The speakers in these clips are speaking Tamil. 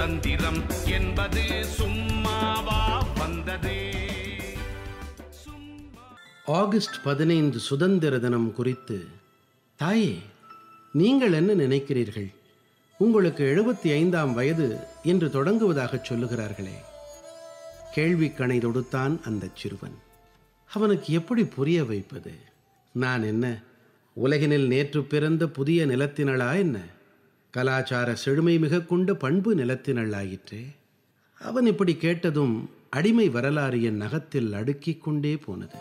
சுதந்திரம் என்பது சும்மாவா வந்தது ஆகஸ்ட் பதினைந்து சுதந்திர தினம் குறித்து தாயே நீங்கள் என்ன நினைக்கிறீர்கள் உங்களுக்கு எழுபத்தி ஐந்தாம் வயது என்று தொடங்குவதாகச் சொல்லுகிறார்களே கேள்விக்கணை தொடுத்தான் அந்தச் சிறுவன் அவனுக்கு எப்படி புரிய வைப்பது நான் என்ன உலகினில் நேற்று பிறந்த புதிய நிலத்தினளா என்ன கலாச்சார செழுமை மிக கொண்ட பண்பு நிலத்தினளாயிற்றே அவன் இப்படி கேட்டதும் அடிமை வரலாறு என் நகத்தில் அடுக்கிக் கொண்டே போனது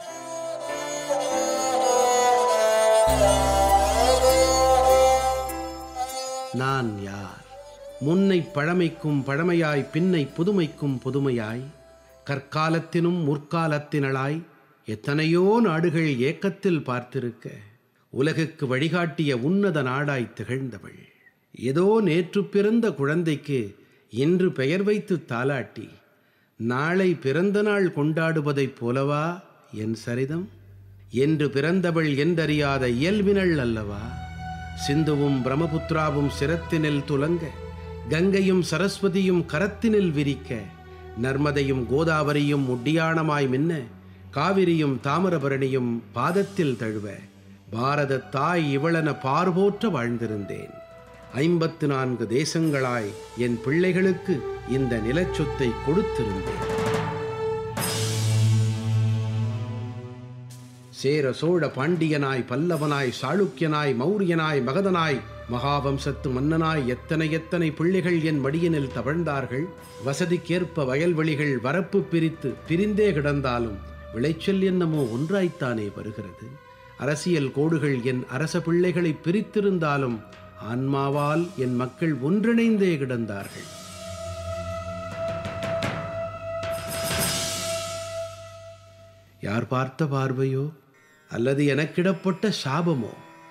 நான் யார் முன்னை பழமைக்கும் பழமையாய் பின்னை புதுமைக்கும் புதுமையாய் கற்காலத்தினும் முற்காலத்தினளாய் எத்தனையோ நாடுகள் ஏக்கத்தில் பார்த்திருக்க உலகுக்கு வழிகாட்டிய உன்னத நாடாய் திகழ்ந்தவள் ஏதோ நேற்று பிறந்த குழந்தைக்கு இன்று பெயர் வைத்து தாலாட்டி நாளை பிறந்த நாள் கொண்டாடுவதைப் போலவா என் சரிதம் என்று பிறந்தவள் என்றறியாத இயல்பினள் அல்லவா சிந்துவும் பிரம்மபுத்திராவும் சிரத்தினில் துலங்க கங்கையும் சரஸ்வதியும் கரத்தினில் விரிக்க நர்மதையும் கோதாவரியும் உட்டியானமாய் மின்ன காவிரியும் தாமிரபரணியும் பாதத்தில் தழுவ பாரத தாய் இவளென பார்போற்ற வாழ்ந்திருந்தேன் ஐம்பத்து நான்கு தேசங்களாய் என் பிள்ளைகளுக்கு இந்த நிலச்சொத்தை கொடுத்திருந்தேன் சேர சோழ பாண்டியனாய் பல்லவனாய் சாளுக்கியனாய் மௌரியனாய் மகதனாய் மகாவம்சத்து மன்னனாய் எத்தனை எத்தனை பிள்ளைகள் என் மடியினில் தவழ்ந்தார்கள் வசதிக்கேற்ப வயல்வெளிகள் வரப்பு பிரித்து பிரிந்தே கிடந்தாலும் விளைச்சல் என்னமோ ஒன்றாய்த்தானே வருகிறது அரசியல் கோடுகள் என் அரச பிள்ளைகளை பிரித்திருந்தாலும் ஆன்மாவால் என் மக்கள் ஒன்றிணைந்தே கிடந்தார்கள் யார் பார்த்த பார்வையோ அல்லது எனக்கிடப்பட்ட சாபமோ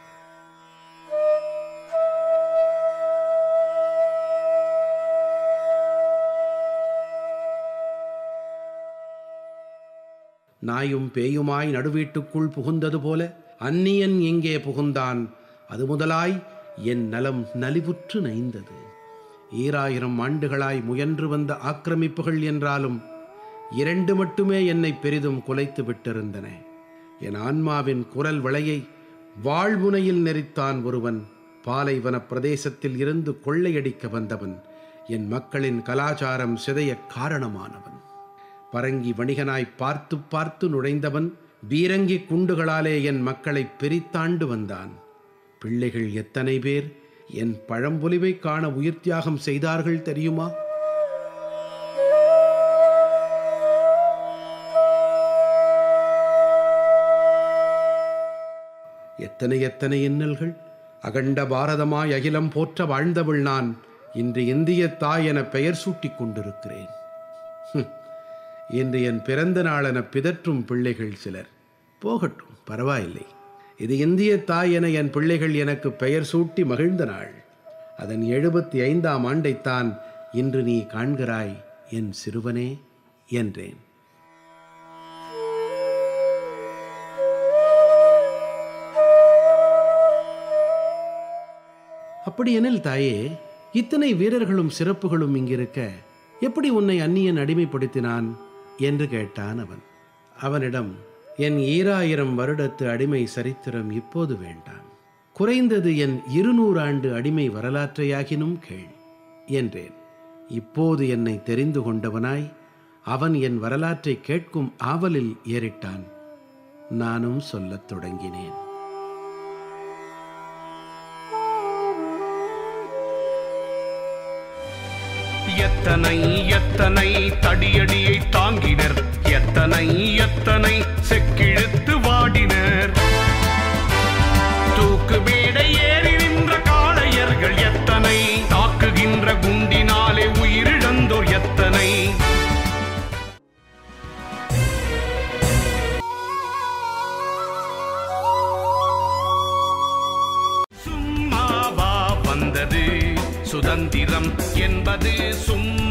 நாயும் பேயுமாய் நடுவீட்டுக்குள் புகுந்தது போல அந்நியன் எங்கே புகுந்தான் அது முதலாய் என் நலம் நலிவுற்று நைந்தது ஈராயிரம் ஆண்டுகளாய் முயன்று வந்த ஆக்கிரமிப்புகள் என்றாலும் இரண்டு மட்டுமே என்னை பெரிதும் குலைத்து விட்டிருந்தன என் ஆன்மாவின் குரல் வளையை வாழ்முனையில் நெறித்தான் ஒருவன் பாலைவன பிரதேசத்தில் இருந்து கொள்ளையடிக்க வந்தவன் என் மக்களின் கலாச்சாரம் சிதைய காரணமானவன் பரங்கி வணிகனாய் பார்த்து பார்த்து நுழைந்தவன் பீரங்கி குண்டுகளாலே என் மக்களை பிரித்தாண்டு வந்தான் பிள்ளைகள் எத்தனை பேர் என் பழம்பொலிவை காண உயிர் தியாகம் செய்தார்கள் தெரியுமா எத்தனை எத்தனை இன்னல்கள் அகண்ட பாரதமாய் அகிலம் போற்ற வாழ்ந்தவள் நான் இன்று இந்திய தாய் என பெயர் சூட்டிக் கொண்டிருக்கிறேன் ஹும், இன்று என் பிறந்த நாளென பிதற்றும் பிள்ளைகள் சிலர் போகட்டும் பரவாயில்லை இது இந்திய தாய் என என் பிள்ளைகள் எனக்கு பெயர் சூட்டி மகிழ்ந்த நாள் அதன் எழுபத்தி ஐந்தாம் ஆண்டைத்தான் இன்று நீ காண்கிறாய் என் சிறுவனே என்றேன் அப்படியெனில் தாயே இத்தனை வீரர்களும் சிறப்புகளும் இங்கிருக்க எப்படி உன்னை அந்நியன் அடிமைப்படுத்தினான் என்று கேட்டான் அவன் அவனிடம் என் ஈராயிரம் வருடத்து அடிமை சரித்திரம் இப்போது வேண்டாம் குறைந்தது என் இருநூறு ஆண்டு அடிமை வரலாற்றையாகினும் கேள் என்றேன் இப்போது என்னை தெரிந்து கொண்டவனாய் அவன் என் வரலாற்றை கேட்கும் ஆவலில் ஏறிட்டான் நானும் சொல்லத் தொடங்கினேன் எத்தனை எத்தனை தடியடியை தாங்கினர் எத்தனை எத்தனை செக்கிழுத்து வாடினர் தூக்கு மேடை ஏறி நின்ற காளையர்கள் எத்தனை தாக்குகின்ற குண்டினாலே உயிரிழந்தோர் எத்தனை சும்மாவா வந்தது சுதந்திரம் என்பது சும்மா